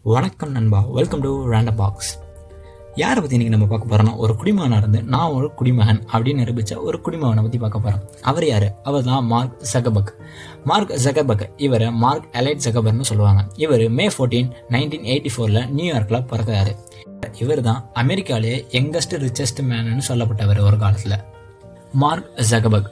வணக்கம் நண்பா welcome to random box யாரை பற்றி இன்றைக்கி நம்ம பார்க்க போகிறோம்னா ஒரு குடிமகனாக இருந்து நான் ஒரு குடிமகன் அப்படின்னு நிரூபித்த ஒரு குடிமகனை பற்றி பார்க்க போகிறோம் அவர் யார் அவர் தான் மார்க் ஜகபக் மார்க் ஜகபக் இவர் மார்க் எலைட் ஜகபர்னு சொல்லுவாங்க இவர் மே ஃபோர்டீன் நைன்டீன் எயிட்டி ஃபோரில் நியூயார்க்கில் பிறக்கிறாரு இவர் தான் அமெரிக்காவிலேயே யங்கஸ்ட் ரிச்சஸ்ட் மேன்னு சொல்லப்பட்டவர் ஒரு காலத்தில் மார்க் ஜகபக்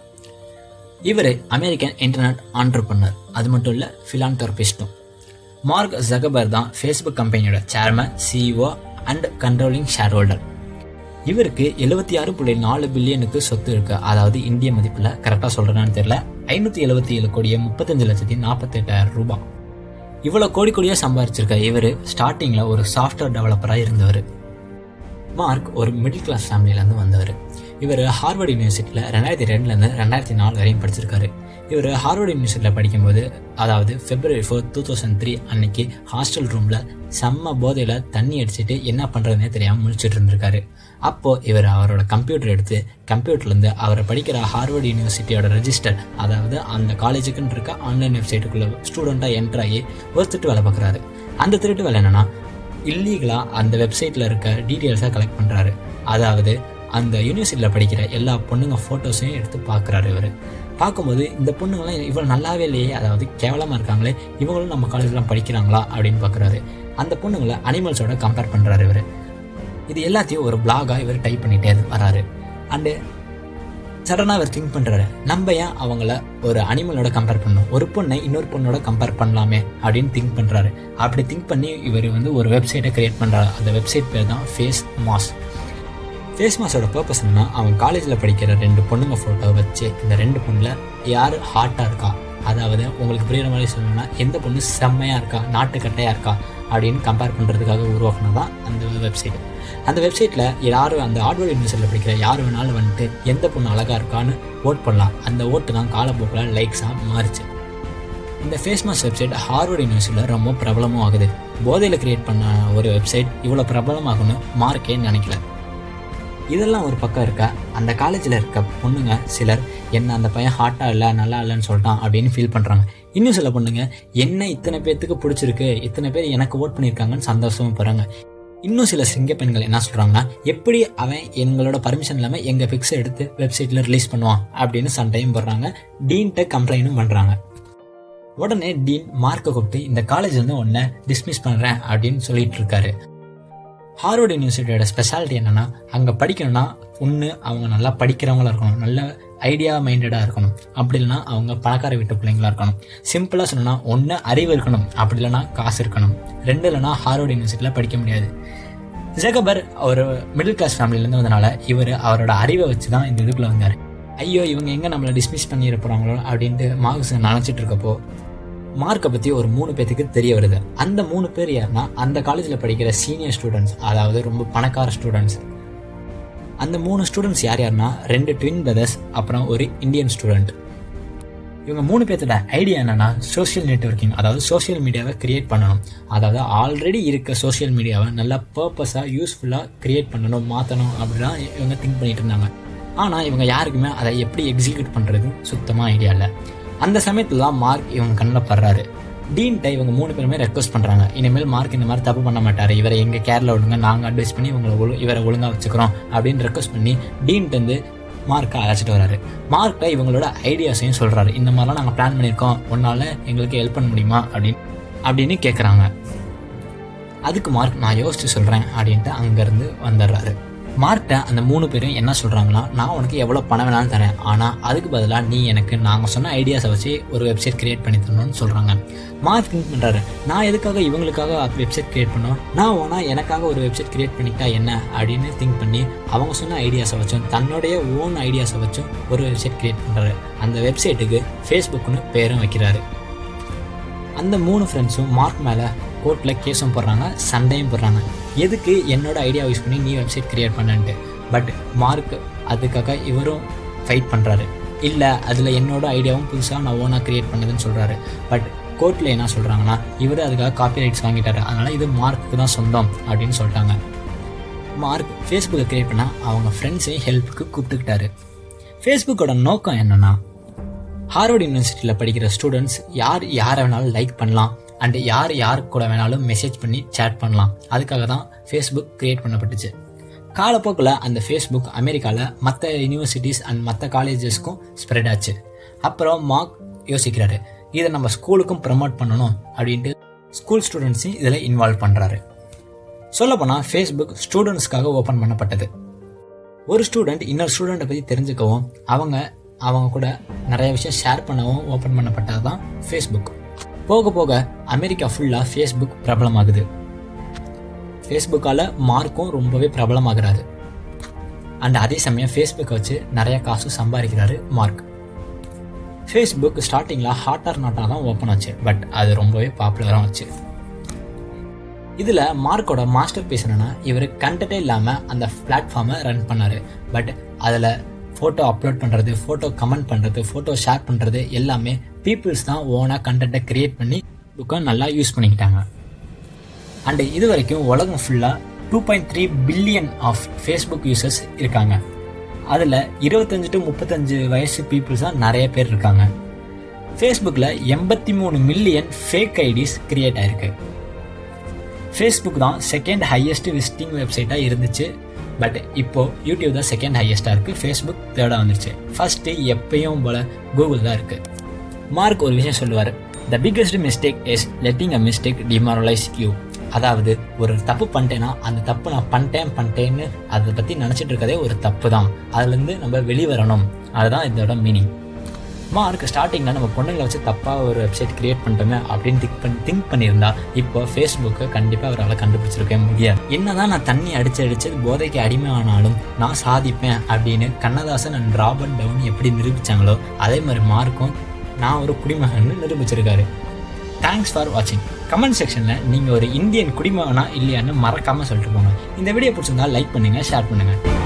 இவர் அமெரிக்கன் இன்டர்நெட் ஆண்டர்பனர் அது மட்டும் இல்லை ஃபிலான்தெரபிஸ்டும் மார்க் ஜகபர் தான் ஃபேஸ்புக் கம்பெனியோட chairman CEO and controlling shareholder இவருக்கு எழுபத்தி ஆறு புள்ளி நாலு பில்லியனுக்கு சொத்து இருக்கு அதாவது இந்திய மதிப்பில் கரெக்டாக சொல்கிறேன்னு தெரியல ஐநூற்றி எழுபத்தி ஏழு கோடியே முப்பத்தஞ்சு லட்சத்தி நாற்பத்தெட்டாயிரம் ரூபாய் இவ்வளோ கோடி கோடியாக சம்பாரிச்சிருக்க இவர் ஸ்டார்டிங்கில் ஒரு சாஃப்ட்வேர் டெவலப்பராக இருந்தவர் மார்க் ஒரு மிடில் கிளாஸ் ஃபேமிலியிலேருந்து வந்தவர் இவர் ஹார்வர்ட் யூனிவர்சிட்டியில் ரெண்டாயிரத்தி ரெண்டுலேருந்து ரெண்டாயிரத்தி நாலு வரையும் படிச்சிருக்காரு இவர் ஹார்வர்ட் யூனிவர்சிட்டியில் படிக்கும்போது அதாவது February four two thousand three அன்னைக்கு ஹாஸ்டல் ரூமில் செம்ம போதையில் தண்ணி அடிச்சுட்டு என்ன பண்ணுறதுனே தெரியாமல் முழிச்சிட்டு இருந்திருக்காரு அப்போது இவர் அவரோட கம்ப்யூட்டர் எடுத்து கம்ப்யூட்டர்லேருந்து அவரை படிக்கிற ஹார்வர்ட் யூனிவர்சிட்டியோட ரெஜிஸ்டர் அதாவது அந்த காலேஜுக்குன்னு இருக்க ஆன்லைன் வெப்சைட்டுக்குள்ளே ஸ்டூடெண்ட்டாக என்ட்ரு ஆகி ஒரு திட்டு வேலை பார்க்குறாரு அந்த திருட்டு வேலை என்னென்னா இல்லீகலாக அந்த வெப்சைட்டில் இருக்க டீட்டெயில்ஸாக கலெக்ட் பண்ணுறாரு அதாவது அந்த யூனிவர்சிட்டியில் படிக்கிற எல்லா பொண்ணுங்க ஃபோட்டோஸையும் எடுத்து பார்க்குறாரு இவர் பார்க்கும்போது இந்த பொண்ணுங்களாம் இவ்வளோ நல்லாவே இல்லையே அதாவது கேவலமாக இருக்காங்களே இவங்களும் நம்ம காலேஜ்லாம் படிக்கிறாங்களா அப்படின்னு பார்க்குறாரு அந்த பொண்ணுங்களை அனிமல்ஸோட கம்பேர் பண்ணுறாரு இவர் இது எல்லாத்தையும் ஒரு பிளாகாக இவர் டைப் பண்ணிகிட்டே வராரு அண்டு சடனாக அவர் திங்க் பண்ணுறாரு நம்ம ஏன் அவங்கள ஒரு அனிமலோட கம்பேர் பண்ணணும் ஒரு பொண்ணை இன்னொரு பொண்ணோட கம்பேர் பண்ணலாமே அப்படின்னு திங்க் பண்ணுறாரு அப்படி திங்க் பண்ணி இவர் வந்து ஒரு வெப்சைட்டை கிரியேட் பண்ணுறாரு அந்த வெப்சைட் பேர் தான் ஃபேஸ் மாஸ் ஃபேஸ் மாஸோட பர்பஸ் என்னன்னா அவன் காலேஜில் படிக்கிற ரெண்டு பொண்ணுங்க ஃபோட்டோ வச்சு இந்த ரெண்டு பொண்ணில் யார் ஹாட்டாக இருக்கா அதாவது உங்களுக்கு புரியுற மாதிரி சொல்லணும்னா எந்த பொண்ணு செம்மையாக இருக்கா நாட்டுக்கட்டையாக இருக்கா அப்படின்னு கம்பேர் பண்ணுறதுக்காக உருவாக்குனது தான் அந்த வெப்சைட் அந்த வெப்சைட்டில் யார் அந்த ஹார்ட்வேர் யூனிவர்சிட்டியில் படிக்கிற யார் வேணாலும் வந்துட்டு எந்த பொண்ணு அழகாக இருக்கான்னு ஓட் பண்ணலாம் அந்த ஓட்டு தான் காலப்போக்கில் லைக்ஸாக மாறிச்சு இந்த ஃபேஸ்மாஸ் வெப்சைட் ஹார்வர்ட் யூனிவர்சிட்டியில் ரொம்ப பிரபலமும் ஆகுது போதையில் கிரியேட் பண்ண ஒரு வெப்சைட் இவ்வளோ பிரபலமாகும்னு மார்க்கே நினைக்கல இதெல்லாம் ஒரு பக்கம் இருக்க அந்த காலேஜில் இருக்க பொண்ணுங்க சிலர் என்ன அந்த பையன் ஹாட்டாக இல்லை நல்லா இல்லைன்னு சொல்லிட்டான் அப்படின்னு ஃபீல் பண்ணுறாங்க இன்னும் சில பொண்ணுங்க என்ன இத்தனை பேர்த்துக்கு பிடிச்சிருக்கு இத்தனை பேர் எனக்கு ஓட் பண்ணியிருக்காங்கன்னு சந்தோஷமும் போகிறாங்க இன்னும் சில சிங்க பெண்கள் என்ன சொல்கிறாங்கன்னா எப்படி அவன் எங்களோட பர்மிஷன் இல்லாமல் எங்கள் பிக்ஸை எடுத்து வெப்சைட்டில் ரிலீஸ் பண்ணுவான் அப்படின்னு சண்டையும் போடுறாங்க டீன்கிட்ட கம்ப்ளைண்ட்டும் பண்ணுறாங்க உடனே டீன் மார்க்கை கூப்பிட்டு இந்த காலேஜ் வந்து உன்னை டிஸ்மிஸ் பண்ணுறேன் அப்படின்னு சொல்லிட்டு இருக்காரு ஹார்வர்ட் யூனிவர்சிட்டியோட ஸ்பெஷாலிட்டி என்னென்னா அங்கே படிக்கணும்னா ஒன்று அவங்க நல்லா படிக்கிறவங்களா இருக்கணும் நல்ல ஐடியா மைண்டடாக இருக்கணும் அப்படி இல்லைனா அவங்க பணக்கார வீட்டு பிள்ளைங்களா இருக்கணும் சிம்பிளாக சொல்லணும்னா ஒன்று அறிவு இருக்கணும் அப்படி இல்லைனா காசு இருக்கணும் ரெண்டு இல்லைனா ஹார்வர்ட் யூனிவர்சிட்டியில் படிக்க முடியாது ஜெகபர் ஒரு மிடில் கிளாஸ் ஃபேமிலியிலேருந்து வந்தனால இவர் அவரோட அறிவை வச்சு தான் இந்த இதுக்குள்ளே வந்தார் ஐயோ இவங்க எங்கே நம்மளை டிஸ்மிஸ் பண்ணிட போகிறாங்களோ அப்படின்ட்டு மார்க்ஸ் நினச்சிட்டு இருக்கப்போ மார்க்கை பற்றி ஒரு மூணு பேத்துக்கு தெரிய வருது அந்த மூணு பேர் யாருன்னா அந்த காலேஜில் படிக்கிற சீனியர் ஸ்டூடெண்ட்ஸ் அதாவது ரொம்ப பணக்கார ஸ்டூடெண்ட்ஸ் அந்த மூணு ஸ்டூடெண்ட்ஸ் யார் யாருன்னா ரெண்டு ட்வின் பிரதர்ஸ் அப்புறம் ஒரு இந்தியன் ஸ்டூடெண்ட் இவங்க மூணு பேர்த்தோட ஐடியா என்னன்னா சோஷியல் நெட்ஒர்க்கிங் அதாவது சோஷியல் மீடியாவை கிரியேட் பண்ணணும் அதாவது ஆல்ரெடி இருக்க சோஷியல் மீடியாவை நல்லா பர்பஸாக யூஸ்ஃபுல்லாக கிரியேட் பண்ணணும் மாற்றணும் அப்படிலாம் இவங்க திங்க் பண்ணிட்டு இருந்தாங்க ஆனால் இவங்க யாருக்குமே அதை எப்படி எக்ஸிக்யூட் பண்ணுறது சுத்தமாக ஐடியா இல்லை அந்த சமயத்தில் தான் மார்க் இவங்க கண்ணில் படுறாரு டீன்ட்ட இவங்க மூணு பேருமே ரெக்வஸ்ட் பண்ணுறாங்க இனிமேல் மார்க் இந்த மாதிரி தப்பு பண்ண மாட்டார் இவரை எங்கள் கேரில் விடுங்க நாங்கள் அட்வைஸ் பண்ணி இவங்களை ஒழு இவரை ஒழுங்காக வச்சுக்கிறோம் அப்படின்னு ரெக்வஸ்ட் பண்ணி டீன்ட்டு மார்க்கை அழைச்சிட்டு வராரு மார்க்கை இவங்களோட ஐடியாஸையும் சொல்கிறாரு இந்த மாதிரிலாம் நாங்கள் பிளான் பண்ணியிருக்கோம் உன்னால் எங்களுக்கு ஹெல்ப் பண்ண முடியுமா அப்படின்னு அப்படின்னு கேட்குறாங்க அதுக்கு மார்க் நான் யோசிச்சு சொல்கிறேன் அப்படின்ட்டு அங்கேருந்து வந்துடுறாரு மார்க்கிட்ட அந்த மூணு பேரும் என்ன சொல்கிறாங்களா நான் உனக்கு எவ்வளோ பணம் வேணாலும் தரேன் ஆனால் அதுக்கு பதிலாக நீ எனக்கு நாங்கள் சொன்ன ஐடியாஸை வச்சு ஒரு வெப்சைட் கிரியேட் பண்ணி தரணும்னு சொல்கிறாங்க மார்க் திங்க் பண்ணுறாரு நான் எதுக்காக இவங்களுக்காக வெப்சைட் கிரியேட் பண்ணோம் நான் ஓனா எனக்காக ஒரு வெப்சைட் கிரியேட் பண்ணிட்டா என்ன அப்படின்னு திங்க் பண்ணி அவங்க சொன்ன ஐடியாஸை வச்சும் தன்னுடைய ஓன் ஐடியாஸை வச்சும் ஒரு வெப்சைட் கிரியேட் பண்ணுறாரு அந்த வெப்சைட்டுக்கு ஃபேஸ்புக்னு பேரும் வைக்கிறாரு அந்த மூணு ஃப்ரெண்ட்ஸும் மார்க் மேலே கோர்ட்டில் கேஸும் போடுறாங்க சண்டையும் போடுறாங்க எதுக்கு என்னோட ஐடியா யூஸ் பண்ணி நீ வெப்சைட் கிரியேட் பண்ணன்ட்டு பட் மார்க் அதுக்காக இவரும் ஃபைட் பண்ணுறாரு இல்லை அதில் என்னோட ஐடியாவும் புதுசாக நான் ஓனாக க்ரியேட் பண்ணதுன்னு சொல்கிறாரு பட் கோர்ட்டில் என்ன சொல்கிறாங்கன்னா இவர் அதுக்காக காப்பி ரைட்ஸ் வாங்கிட்டாரு அதனால் இது மார்க்குக்கு தான் சொந்தம் அப்படின்னு சொல்லிட்டாங்க மார்க் ஃபேஸ்புக்கை க்ரியேட் பண்ணால் அவங்க ஃப்ரெண்ட்ஸையும் ஹெல்ப்புக்கு கூப்பிட்டுக்கிட்டாரு ஃபேஸ்புக்கோட நோக்கம் என்னென்னா ஹார்வர்ட் யூனிவர்சிட்டியில் படிக்கிற ஸ்டூடெண்ட்ஸ் யார் யாரை வேணாலும் லைக் பண்ணலாம் அண்ட் யார் யார் கூட வேணாலும் மெசேஜ் பண்ணி சேட் பண்ணலாம் அதுக்காக தான் ஃபேஸ்புக் கிரியேட் பண்ணப்பட்டுச்சு காலப்போக்கில் அந்த ஃபேஸ்புக் அமெரிக்காவில் மற்ற யூனிவர்சிட்டிஸ் அண்ட் மற்ற காலேஜஸ்க்கும் ஸ்ப்ரெட் ஆச்சு அப்புறம் மார்க் யோசிக்கிறாரு இதை நம்ம ஸ்கூலுக்கும் ப்ரமோட் பண்ணணும் அப்படின்ட்டு ஸ்கூல் ஸ்டூடெண்ட்ஸையும் இதில் இன்வால்வ் பண்ணுறாரு சொல்லப்போனால் ஃபேஸ்புக் ஸ்டூடெண்ட்ஸ்க்காக ஓப்பன் பண்ணப்பட்டது ஒரு ஸ்டூடெண்ட் இன்னொரு ஸ்டூடெண்ட்டை பற்றி தெரிஞ்சுக்கவும் அவங்க அவங்க கூட நிறைய விஷயம் ஷேர் பண்ணவும் ஓப்பன் பண்ணப்பட்டது தான் ஃபேஸ்புக் போக போக அமெரிக்கா ஃபுல்லாக ஃபேஸ்புக் பிரபலமாகுது ஃபேஸ்புக்கால் மார்க்கும் ரொம்பவே பிரபலமாகிறாரு அண்ட் அதே சமயம் ஃபேஸ்புக்கை வச்சு நிறைய காசு சம்பாதிக்கிறாரு மார்க் ஃபேஸ்புக் ஸ்டார்டிங்கில் ஹாட் ஆர் நாட்டாக தான் ஓப்பன் ஆச்சு பட் அது ரொம்பவே பாப்புலராக ஆச்சு இதில் மார்க்கோட மாஸ்டர் பீஸ் என்னன்னா இவர் கண்டென்ட்டே இல்லாமல் அந்த பிளாட்ஃபார்மை ரன் பண்ணார் பட் அதில் ஃபோட்டோ அப்லோட் பண்ணுறது ஃபோட்டோ கமெண்ட் பண்ணுறது ஃபோட்டோ ஷேர் பண்ணுறது எல்லாமே பீப்புள்ஸ் தான் ஓனாக கண்டென்ட்டை கிரியேட் பண்ணி புக்கை நல்லா யூஸ் பண்ணிக்கிட்டாங்க அண்டு இது வரைக்கும் உலகம் ஃபுல்லாக two point three billion of Facebook users இருக்காங்க அதில் இருபத்தஞ்சு டு முப்பத்தஞ்சு வயசு பீப்புள்ஸ் தான் நிறைய பேர் இருக்காங்க ஃபேஸ்புக்கில் எண்பத்தி மூணு மில்லியன் ஃபேக் ஐடிஸ் கிரியேட் ஆயிருக்கு ஃபேஸ்புக் தான் செகண்ட் ஹையஸ்ட் விசிட்டிங் வெப்சைட்டாக இருந்துச்சு பட் இப்போ யூடியூப் தான் செகண்ட் ஹையஸ்ட்டாக இருக்குது ஃபேஸ்புக் தேர்டாக வந்துருச்சு ஃபஸ்ட்டு எப்பயும் போல் கூகுள் தான் இருக்குது மார்க் ஒரு விஷயம் சொல்லுவார் the biggest mistake is letting a mistake demoralize you அதாவது ஒரு தப்பு பண்ணிட்டேன்னா அந்த தப்பு நான் பண்ணிட்டேன் பண்ணிட்டேன்னு அதை பற்றி நினச்சிட்டு இருக்கதே ஒரு தப்பு தான் அதுலேருந்து நம்ம வெளிவரணும் அதுதான் இதோட மீனிங் மார்க் ஸ்டார்டிங்கில் நம்ம பொண்ணுங்களை வச்சு தப்பாக ஒரு வெப்சைட் கிரியேட் பண்ணிட்டோமே அப்படின்னு திங்க் பண்ணி திங்க் பண்ணியிருந்தா இப்போ ஃபேஸ்புக்கை கண்டிப்பாக அவரால் கண்டுபிடிச்சிருக்க முடியாது என்னதான் நான் தண்ணி அடிச்சு அடிச்சு போதைக்கு அடிமை ஆனாலும் நான் சாதிப்பேன் அப்படின்னு கண்ணதாசன் அண்ட் ராபர்ட் டவுன் எப்படி நிரூபித்தாங்களோ அதே மாதிரி மார்க்கும் நான் ஒரு குடிமகன் நிரூபிச்சிருக்காரு தேங்க்ஸ் ஃபார் வாட்சிங் கமெண்ட் செக்ஷனில் நீங்கள் ஒரு இந்தியன் குடிமகனா இல்லையான்னு மறக்காமல் சொல்லிட்டு போங்க இந்த வீடியோ பிடிச்சிருந்தா லைக் பண்ணுங்கள் ஷேர் பண்ணுங்கள்